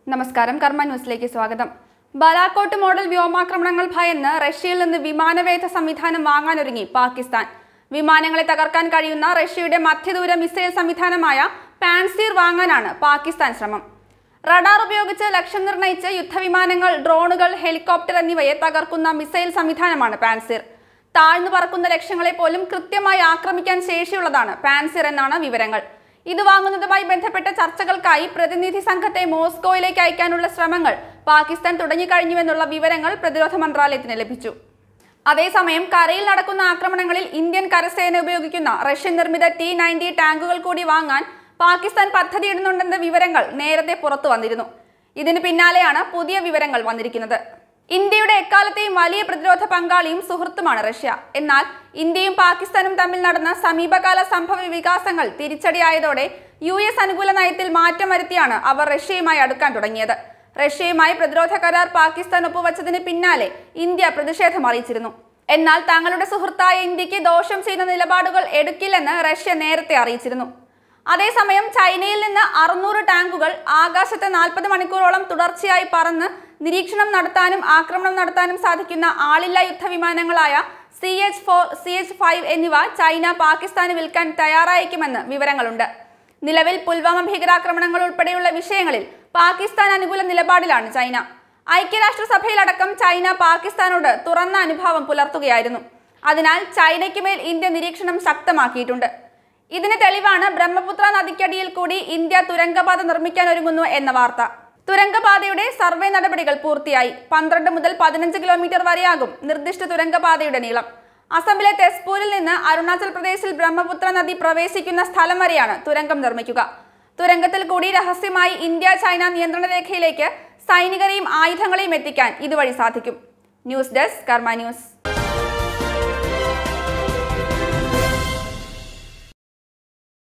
നമസ്കാരം കർമ്മ ന്യൂസിലേക്ക് സ്വാഗതം ബലാക്കോട്ട് മോഡൽ വ്യോമാക്രമണങ്ങൾ ഭയന്ന് റഷ്യയിൽ നിന്ന് വിമാനവേധ സംവിധാനം വാങ്ങാനൊരുങ്ങി പാകിസ്ഥാൻ വിമാനങ്ങളെ തകർക്കാൻ കഴിയുന്ന റഷ്യയുടെ മധ്യദൂര മിസൈൽ സംവിധാനമായ പാൻസീർ വാങ്ങാനാണ് പാകിസ്ഥാൻ ശ്രമം റഡാർ ഉപയോഗിച്ച് ലക്ഷ്യം നിർണയിച്ച് യുദ്ധവിമാനങ്ങൾ ഡ്രോണുകൾ ഹെലികോപ്റ്റർ എന്നിവയെ തകർക്കുന്ന മിസൈൽ സംവിധാനമാണ് പാൻസീർ താഴ്ന്നു പറക്കുന്ന ലക്ഷ്യങ്ങളെ പോലും കൃത്യമായി ആക്രമിക്കാൻ ശേഷിയുള്ളതാണ് പാൻസിർ എന്നാണ് വിവരങ്ങൾ ഇത് വാങ്ങുന്നതുമായി ബന്ധപ്പെട്ട ചർച്ചകൾക്കായി പ്രതിനിധി സംഘത്തെ മോസ്കോയിലേക്ക് അയക്കാനുള്ള ശ്രമങ്ങൾ പാകിസ്ഥാൻ തുടങ്ങിക്കഴിഞ്ഞുവെന്നുള്ള വിവരങ്ങൾ പ്രതിരോധ മന്ത്രാലയത്തിന് ലഭിച്ചു അതേസമയം കരയിൽ നടക്കുന്ന ആക്രമണങ്ങളിൽ ഇന്ത്യൻ കരസേന ഉപയോഗിക്കുന്ന റഷ്യൻ നിർമ്മിത ടി നയൻറ്റി ടാങ്കുകൾ കൂടി വാങ്ങാൻ പാകിസ്ഥാൻ പദ്ധതിയിടുന്നുണ്ടെന്ന വിവരങ്ങൾ നേരത്തെ പുറത്തു വന്നിരുന്നു ഇതിന് പിന്നാലെയാണ് പുതിയ വിവരങ്ങൾ വന്നിരിക്കുന്നത് ഇന്ത്യയുടെ എക്കാലത്തെയും വലിയ പ്രതിരോധ പങ്കാളിയും സുഹൃത്തുമാണ് റഷ്യ എന്നാൽ ഇന്ത്യയും പാകിസ്ഥാനും തമ്മിൽ നടന്ന സമീപകാല സംഭവ വികാസങ്ങൾ തിരിച്ചടിയായതോടെ യു എസ് അനുകൂല നയത്തിൽ മാറ്റം വരുത്തിയാണ് അവർ റഷ്യയുമായി അടുക്കാൻ തുടങ്ങിയത് റഷ്യയുമായി പ്രതിരോധ കരാർ പാകിസ്ഥാൻ ഒപ്പുവച്ചതിന് പിന്നാലെ ഇന്ത്യ പ്രതിഷേധം അറിയിച്ചിരുന്നു എന്നാൽ തങ്ങളുടെ സുഹൃത്തായ ഇന്ത്യക്ക് ദോഷം ചെയ്യുന്ന നിലപാടുകൾ എടുക്കില്ലെന്ന് റഷ്യ നേരത്തെ അറിയിച്ചിരുന്നു അതേസമയം ചൈനയിൽ നിന്ന് അറുന്നൂറ് ടാങ്കുകൾ ആകാശത്ത് നാൽപ്പത് മണിക്കൂറോളം തുടർച്ചയായി പറന്ന് നിരീക്ഷണം നടത്താനും ആക്രമണം നടത്താനും സാധിക്കുന്ന ആളില്ലാ യുദ്ധവിമാനങ്ങളായ C H four C H five എന്നിവ ചൈന പാകിസ്ഥാന് വിൽക്കാൻ തയ്യാറായേക്കുമെന്ന് വിവരങ്ങളുണ്ട് നിലവിൽ പുൽവാമ ഭീകരാക്രമണങ്ങൾ ഉൾപ്പെടെയുള്ള വിഷയങ്ങളിൽ പാകിസ്ഥാൻ അനുകൂല നിലപാടിലാണ് ചൈന ഐക്യരാഷ്ട്രസഭയിലടക്കം ചൈന പാകിസ്ഥാനോട് തുറന്ന അനുഭാവം പുലർത്തുകയായിരുന്നു അതിനാൽ ചൈനയ്ക്ക് മേൽ ഇന്ത്യ നിരീക്ഷണം ശക്തമാക്കിയിട്ടുണ്ട് ഇതിന് തെളിവാണ് ബ്രഹ്മപുത്ര നദിക്കടിയിൽ കൂടി ഇന്ത്യ തുരങ്കപാത നിർമ്മിക്കാൻ ഒരുങ്ങുന്നു എന്ന വാർത്ത തുരങ്കപാതയുടെ സർവേ നടപടികൾ പൂർത്തിയായി പന്ത്രണ്ട് മുതൽ പതിനഞ്ച് കിലോമീറ്റർ വരെയാകും നിർദ്ദിഷ്ട തുരങ്കപാതയുടെ നീളം അസമിലെ തെസ്പൂരിൽ നിന്ന് അരുണാചൽ പ്രദേശിൽ ബ്രഹ്മപുത്ര നദി പ്രവേശിക്കുന്ന സ്ഥലം വരെയാണ് തുരങ്കം നിർമ്മിക്കുക തുരങ്കത്തിൽ കൂടി രഹസ്യമായി ഇന്ത്യ ചൈന നിയന്ത്രണ രേഖയിലേക്ക് സൈനികരെയും ആയുധങ്ങളെയും എത്തിക്കാൻ ഇതുവഴി സാധിക്കും ന്യൂസ് ഡെസ്ക് കർമ്മ ന്യൂസ്